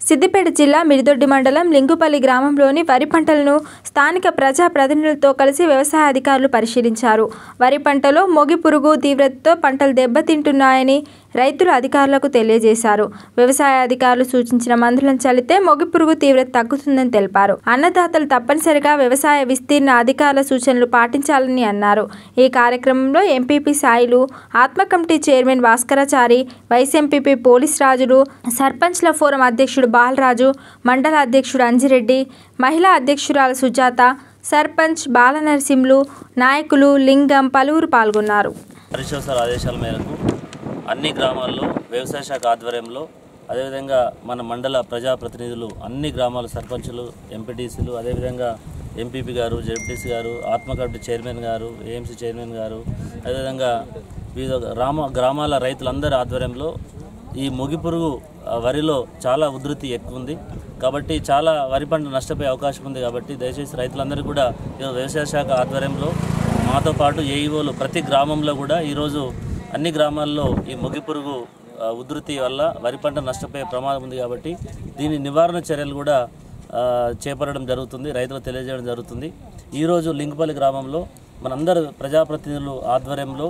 సిద్దిపేట జిల్లా మిడిదొడ్డి మండలం లింగుపల్లి గ్రామంలోని వరి పంటలను స్థానిక ప్రజా ప్రతినిధులతో కలిసి వ్యవసాయ అధికారులు పరిశీలించారు వరి పంటలో మొగి పురుగు తీవ్రతతో పంటలు దెబ్బతింటున్నాయని రైతులు అధికారులకు తెలియజేశారు వ్యవసాయ అధికారులు సూచించిన మందులను చల్లితే మొగి పురుగు తీవ్రత తగ్గుతుందని తెలిపారు అన్నదాతలు తప్పనిసరిగా వ్యవసాయ విస్తీర్ణ అధికారుల సూచనలు పాటించాలని అన్నారు ఈ కార్యక్రమంలో MPP Sailu ATMA committee chairman Bhaskarachari vice MPP police Rajulu సర్పంచ్ల ఫోరం అధ్యక్షుడు బాలరాజు మండల అధ్యక్షుడు అంజిరెడ్డి మహిళా అధ్యక్షురాలు సుజాత సర్పంచ్ బాలనరసింహులు నాయకులు లింగం పలువురు పాల్గొన్నారు హరీశ్వర ఆదేశాల మేరకు అన్ని గ్రామాల్లో వ్యవసాయ శాఖ ఆధ్వర్యంలో అదేవిధంగా మన మండల ప్రజాప్రతినిధులు అన్ని గ్రామాల సర్పంచులు ఎంపీటీసీలు అదేవిధంగా ఎంపీపీ గారు జెడ్పీసీ గారు ఆత్మ కమిటీ చైర్మన్ గారు ఏఎంసీ చైర్మన్ గారు అదేవిధంగా వివిధ గ్రామ గ్రామాల రైతులందరి ఆధ్వర్యంలో ఈ మొగి పురుగు ఆ, వరిలో చాలా ఉధృతి ఎక్కువ ఉంది కాబట్టి చాలా వరి పంట నష్టపోయే అవకాశం ఉంది కాబట్టి దయచేసి రైతులందరూ కూడా ఈరోజు వ్యవసాయ శాఖ ఆధ్వర్యంలో మాతో పాటు ఏఈఓలు ప్రతి గ్రామంలో కూడా ఈరోజు అన్ని గ్రామాల్లో ఈ మొగి పురుగు ఆ, ఉధృతి వల్ల వరి పంట నష్టపోయే ప్రమాదం ఉంది కాబట్టి దీని నివారణ చర్యలు కూడా ఆ, చేపట్టడం జరుగుతుంది రైతులకు తెలియజేయడం జరుగుతుంది ఈరోజు లింగపల్లి గ్రామంలో మనందరూ ప్రజాప్రతినిధులు ఆధ్వర్యంలో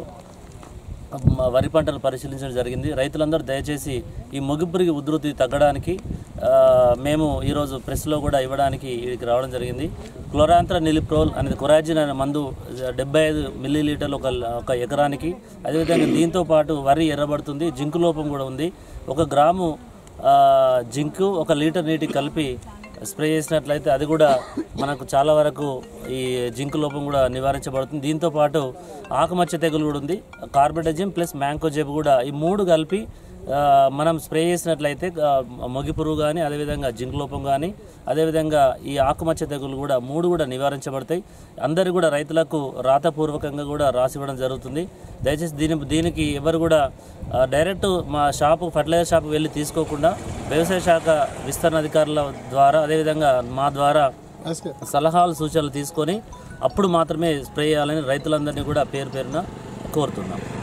మ- వరి పంటలు పరిశీలించడం జరిగింది రైతులందరూ దయచేసి ఈ మొగిపురిగి ఉధృతి తగ్గడానికి ఆ, మేము ఈరోజు ప్రెస్లో కూడా ఇవ్వడానికి ఇక్కడికి రావడం జరిగింది క్లోరాంత్ర నిలిప్రోల్ అనేది కొరాజిన్ అనే మందు డెబ్బై ఐదు మిల్లీ లీటర్లు ఒక ఒక ఎకరానికి అదేవిధంగా దీంతో పాటు వరి ఎర్రబడుతుంది జింకు లోపం కూడా ఉంది ఒక గ్రాము ఆ, జింకు ఒక లీటర్ నీటికి కలిపి స్ప్రే చేసినట్లయితే అది కూడా మనకు చాలా వరకు ఈ జింక్ లోపం కూడా నివారించబడుతుంది దీంతో పాటు ఆకుమచ్చ తెగులు కూడా ఉంది కార్బెడజిమ్ ప్లస్ మ్యాంకోజెబ్ కూడా ఈ మూడు కలిపి ఆ, మనం స్ప్రే చేసినట్లయితే ఆ, మొగి పురుగు కానీ అదేవిధంగా జింక్ లోపం కానీ అదేవిధంగా ఈ ఆకుమచ్చ తెగులు కూడా మూడు కూడా నివారించబడతాయి అందరు కూడా రైతులకు రాతపూర్వకంగా కూడా రాసివ్వడం జరుగుతుంది దయచేసి దీని దీనికి ఎవరు కూడా ఆ, డైరెక్ట్ మా షాపు ఫర్టిలైజర్ షాపు వెళ్ళి తీసుకోకుండా వ్యవసాయ శాఖ విస్తరణ అధికారుల ద్వారా అదేవిధంగా మా ద్వారా సలహాలు సూచనలు తీసుకొని అప్పుడు మాత్రమే స్ప్రే చేయాలని రైతులందరినీ కూడా పేరు పేరున కోరుతున్నాం